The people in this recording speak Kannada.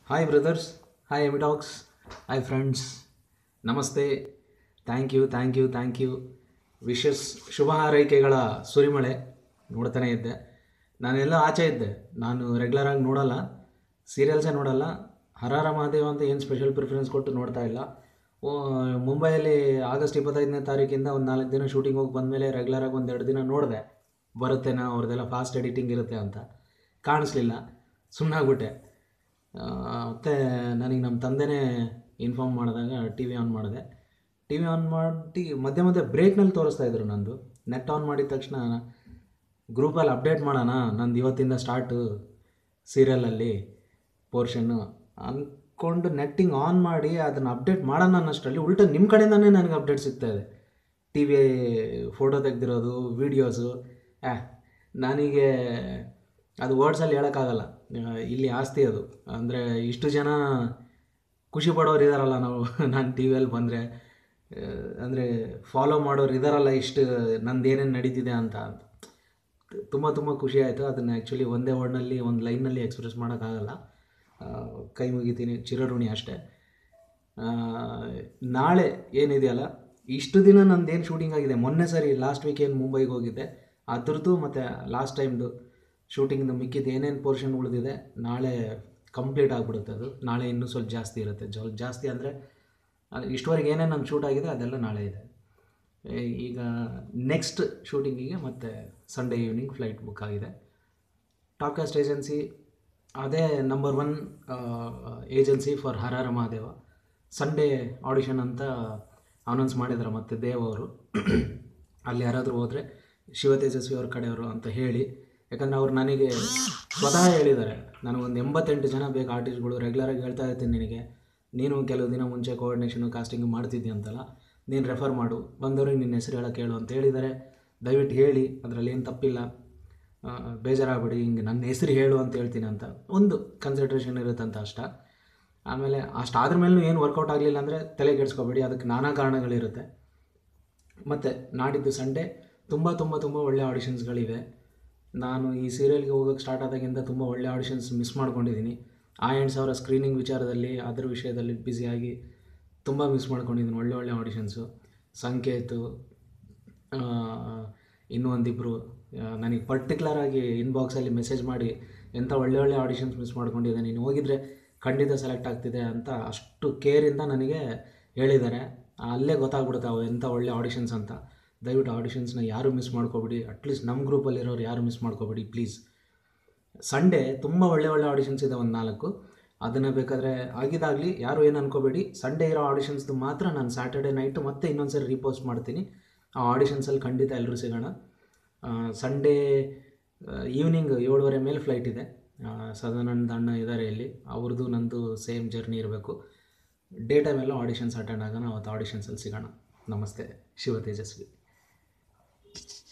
ಹಾಯ್ ಬ್ರದರ್ಸ್ ಹಾಯ್ ಎಮಿಟಾಕ್ಸ್ ಹಾಯ್ ಫ್ರೆಂಡ್ಸ್ ನಮಸ್ತೆ thank you thank you thank you wishes ಶುಭ ಹಾರೈಕೆಗಳ ಸುರಿಮಳೆ ನೋಡ್ತಾನೆ ಇದ್ದೆ ನಾನೆಲ್ಲ ಆಚೆ ಇದ್ದೆ ನಾನು ರೆಗ್ಯುಲರಾಗಿ ನೋಡಲ್ಲ ಸೀರಿಯಲ್ಸೇ ನೋಡಲ್ಲ ಹರಾರ ಮಹಾದೇವ ಅಂತ ಏನು ಸ್ಪೆಷಲ್ ಪ್ರಿಫರೆನ್ಸ್ ಕೊಟ್ಟು ನೋಡ್ತಾ ಇಲ್ಲ ಓ, ಮುಂಬೈಯಲ್ಲಿ ಆಗಸ್ಟ್ ಇಪ್ಪತ್ತೈದನೇ ತಾರೀಕಿಂದ ಒಂದು ನಾಲ್ಕು ದಿನ ಶೂಟಿಂಗ್ ಹೋಗಿ ಬಂದಮೇಲೆ ರೆಗ್ಯುಲರಾಗಿ ಒಂದು ಎರಡು ದಿನ ನೋಡಿದೆ ಬರುತ್ತೇನೋ ಅವ್ರದ್ದೆಲ್ಲ ಫಾಸ್ಟ್ ಎಡಿಟಿಂಗ್ ಇರುತ್ತೆ ಅಂತ ಕಾಣಿಸ್ಲಿಲ್ಲ ಸುಮ್ಮನಾಗ್ಬಿಟ್ಟೆ ಮತ್ತು ನನಗೆ ನಮ್ಮ ತಂದೆನೇ ಇನ್ಫಾರ್ಮ್ ಮಾಡಿದಾಗ ಟಿ ವಿ ಆನ್ ಮಾಡಿದೆ ಟಿ ವಿ ಆನ್ ಮಾಡಿ ಮಧ್ಯೆ ಮಧ್ಯೆ ಬ್ರೇಕ್ನಲ್ಲಿ ತೋರಿಸ್ತಾ ಇದ್ರು ನಂದು ನೆಟ್ ಆನ್ ಮಾಡಿದ ತಕ್ಷಣ ಗ್ರೂಪಲ್ಲಿ ಅಪ್ಡೇಟ್ ಮಾಡೋಣ ನಂದು ಇವತ್ತಿಂದ ಸ್ಟಾರ್ಟು ಸೀರಿಯಲಲ್ಲಿ ಪೋರ್ಷನ್ನು ಅಂದ್ಕೊಂಡು ನೆಟ್ಟಿಂಗ್ ಆನ್ ಮಾಡಿ ಅದನ್ನು ಅಪ್ಡೇಟ್ ಮಾಡೋಣ ಅನ್ನೋಷ್ಟರಲ್ಲಿ ಉಲ್ಟಾ ನಿಮ್ಮ ಕಡೆಯಿಂದನೇ ನನಗೆ ಅಪ್ಡೇಟ್ ಸಿಗ್ತಾ ಇದೆ ಟಿ ವಿ ಫೋಟೋ ತೆಗ್ದಿರೋದು ವೀಡಿಯೋಸು ಆ ನನಗೆ ಅದು ವರ್ಡ್ಸಲ್ಲಿ ಹೇಳೋಕ್ಕಾಗಲ್ಲ ಆ, ಇಲ್ಲಿ ಆಸ್ತಿ ಅದು ಅಂದರೆ ಇಷ್ಟು ಜನ ಖುಷಿ ಪಡೋರು ಇದ್ದಾರಲ್ಲ ನಾವು ನಾನು ಟಿ ವಿಯಲ್ಲಿ ಬಂದರೆ ಅಂದರೆ ಫಾಲೋ ಮಾಡೋರು ಇದ್ದಾರಲ್ಲ ಇಷ್ಟು ನಂದು ಏನೇನು ನಡೀತಿದೆ ಅಂತ ಅಂತ ತುಂಬ ತುಂಬ ಖುಷಿ ಆಯಿತು ಅದನ್ನು ಆ್ಯಕ್ಚುಲಿ ಒಂದೇ ವರ್ಡ್ನಲ್ಲಿ ಒಂದು ಲೈನಲ್ಲಿ ಎಕ್ಸ್ಪ್ರೆಸ್ ಮಾಡೋಕ್ಕಾಗಲ್ಲ ಆ, ಕೈ ಮುಗಿತೀನಿ ಚಿರಋಣಿ ಅಷ್ಟೇ ಆ, ನಾಳೆ ಏನಿದೆಯಲ್ಲ ಇಷ್ಟು ದಿನ ನಂದೇನು ಶೂಟಿಂಗ್ ಆಗಿದೆ ಮೊನ್ನೆ ಸರಿ ಲಾಸ್ಟ್ ವೀಕ್ ಏನು ಮುಂಬೈಗೆ ಹೋಗಿದ್ದೆ ಅದ್ರದ್ದು ಮತ್ತು ಲಾಸ್ಟ್ ಟೈಮ್ದು ಶೂಟಿಂಗ್ದು ಮಿಕ್ಕಿದ್ದು ಏನೇನು ಪೋರ್ಷನ್ ಉಳಿದಿದೆ ನಾಳೆ ಕಂಪ್ಲೀಟ್ ಆಗಿಬಿಡುತ್ತೆ ಅದು ನಾಳೆ ಇನ್ನೂ ಸ್ವಲ್ಪ ಜಾಸ್ತಿ ಇರುತ್ತೆ ಸ್ವಲ್ಪ ಜಾಸ್ತಿ ಅಂದರೆ ಇಷ್ಟವರೆಗೆ ಏನೇನು ನನ್ನ ಶೂಟ್ ಆಗಿದೆ ಅದೆಲ್ಲ ನಾಳೆ ಇದೆ ಏ, ಈಗ ನೆಕ್ಸ್ಟ್ ಶೂಟಿಂಗಿಗೆ ಮತ್ತು ಸಂಡೇ ಈವ್ನಿಂಗ್ ಫ್ಲೈಟ್ ಬುಕ್ ಆಗಿದೆ ಟಾಪ್ಕಾಸ್ಟ್ ಏಜೆನ್ಸಿ ಅದೇ number one agency for Hara Hara Mahadeva Sunday audition ಅಂತ ಅನೌನ್ಸ್ ಮಾಡಿದ್ದಾರೆ ಮತ್ತು ದೇವ್ ಅವರು ಅಲ್ಲಿ ಯಾರಾದರೂ ಹೋದರೆ ಶಿವ ತೇಜಸ್ವಿ ಅವ್ರ ಕಡೆಯವರು ಅಂತ ಹೇಳಿ ಯಾಕಂದರೆ ಅವ್ರು ನನಗೆ ಸ್ವತಃ ಹೇಳಿದ್ದಾರೆ ನನಗೊಂದು ಎಂಬತ್ತೆಂಟು ಜನ ಬೇಕು ಆರ್ಟಿಸ್ಟ್ಗಳು ರೆಗ್ಯುಲರಾಗಿ ಹೇಳ್ತಾ ಇರ್ತೀನಿ ನಿನಗೆ ನೀನು ಕೆಲವು ದಿನ ಮುಂಚೆ ಕೋಆರ್ಡಿನೇಷನು ಕಾಸ್ಟಿಂಗ್ ಮಾಡ್ತಿದ್ದಿ ಅಂತಲ್ಲ ನೀನು ರೆಫರ್ ಮಾಡು ಬಂದವ್ರಿಗೆ ನಿನ್ನ ಹೆಸರು ಹೇಳೋಕೆ ಹೇಳು ಅಂತ ಹೇಳಿದ್ದಾರೆ ದಯವಿಟ್ಟು ಹೇಳಿ ಅದರಲ್ಲಿ ಏನು ತಪ್ಪಿಲ್ಲ ಆ, ಬೇಜಾರಾಗಬೇಡಿ ಹಿಂಗೆ ನನ್ನ ಹೆಸರು ಹೇಳು ಅಂತ ಹೇಳ್ತೀನಿ ಅಂತ ಒಂದು ಕನ್ಸಿಡ್ರೇಷನ್ ಇರುತ್ತಂತ ಅಷ್ಟ ಆಮೇಲೆ ಅಷ್ಟಾದ್ರ ಮೇಲೂ ಏನು ವರ್ಕೌಟ್ ಆಗಲಿಲ್ಲ ಅಂದರೆ ತಲೆ ಕೆಡಿಸ್ಕೋಬೇಡಿ ಅದಕ್ಕೆ ನಾನಾ ಕಾರಣಗಳಿರುತ್ತೆ ಮತ್ತು ನಾಡಿದ್ದು ಸಂಡೇ ತುಂಬ ತುಂಬ ತುಂಬ ಒಳ್ಳೆ ಆಡಿಷನ್ಸ್ಗಳಿವೆ ನಾನು ಈ ಸೀರಿಯಲ್ಗೆ ಹೋಗೋಕ್ಕೆ ಸ್ಟಾರ್ಟ್ ಆದಾಗಿಂದ ತುಂಬ ಒಳ್ಳೆ ಆಡಿಷನ್ಸ್ ಮಿಸ್ ಮಾಡ್ಕೊಂಡಿದ್ದೀನಿ ಆ ಎಂಟು ಸಾವಿರ ಸ್ಕ್ರೀನಿಂಗ್ ವಿಚಾರದಲ್ಲಿ ಅದ್ರ ವಿಷಯದಲ್ಲಿ ಬ್ಯುಸಿಯಾಗಿ ತುಂಬ ಮಿಸ್ ಮಾಡ್ಕೊಂಡಿದ್ದೀನಿ ಒಳ್ಳೆ ಒಳ್ಳೆ ಆಡಿಷನ್ಸು ಸಂಕೇತು ಆ, ಇನ್ನೂ ಒಂದಿಬ್ಬರು ನನಗೆ ಪರ್ಟಿಕ್ಯುಲರಾಗಿ ಇನ್ಬಾಕ್ಸಲ್ಲಿ ಮೆಸೇಜ್ ಮಾಡಿ ಎಂಥ ಒಳ್ಳೆ ಒಳ್ಳೆ ಆಡಿಷನ್ಸ್ ಮಿಸ್ ಮಾಡ್ಕೊಂಡಿದ್ದೆ ನೀನು ಹೋಗಿದ್ರೆ ಖಂಡಿತ ಸೆಲೆಕ್ಟ್ ಆಗ್ತಿದೆ ಅಂತ ಅಷ್ಟು ಕೇರಿಂದ ನನಗೆ ಹೇಳಿದ್ದಾರೆ ಅಲ್ಲೇ ಗೊತ್ತಾಗ್ಬಿಡುತ್ತೆ ಅವು ಎಂಥ ಒಳ್ಳೆ ಆಡಿಷನ್ಸ್ ಅಂತ ದಯವಿಟ್ಟು ಆಡಿಷನ್ಸ್ನ ಯಾರು ಮಿಸ್ ಮಾಡ್ಕೋಬೇಡಿ ಅಟ್ಲೀಸ್ಟ್ ನಮ್ಮ ಗ್ರೂಪಲ್ಲಿರೋರು ಯಾರು ಮಿಸ್ ಮಾಡ್ಕೋಬೇಡಿ ಪ್ಲೀಸ್ ಸಂಡೇ ತುಂಬ ಒಳ್ಳೆ ಒಳ್ಳೆ ಆಡಿಷನ್ಸ್ ಇದೆ ಒಂದು ನಾಲ್ಕು ಅದನ್ನು ಬೇಕಾದರೆ ಆಗಿದ್ದಾಗಲಿ ಯಾರು ಏನು ಅನ್ಕೋಬೇಡಿ ಸಂಡೇ ಇರೋ ಆಡಿಷನ್ಸ್ದು ಮಾತ್ರ ನಾನು ಸ್ಯಾಟರ್ಡೆ ನೈಟು ಮತ್ತೆ ಇನ್ನೊಂದು ಸರಿ ರೀಪೋಸ್ಟ್ ಮಾಡ್ತೀನಿ ಆ ಆಡಿಷನ್ಸಲ್ಲಿ ಖಂಡಿತ ಎಲ್ಲರೂ ಸಿಗೋಣ ಸಂಡೇ ಈವ್ನಿಂಗ್ ಏಳುವರೆ ಮೇಲೆ ಫ್ಲೈಟ್ ಇದೆ ಆ, ಸದಾನಂದ ಅಣ್ಣ ಇದ್ದಾರೆ ಇಲ್ಲಿ ಅವ್ರದ್ದು ನಂದು ಸೇಮ್ ಜರ್ನಿ ಇರಬೇಕು ಡೇ ಟೈಮೆಲ್ಲ ಆಡಿಷನ್ಸ್ ಅಟೆಂಡ್ ಆಗೋಣ ಅವತ್ತು ಆಡಿಷನ್ಸಲ್ಲಿ ಸಿಗೋಣ ನಮಸ್ತೆ ಶಿವ ತೇಜಸ್ವಿ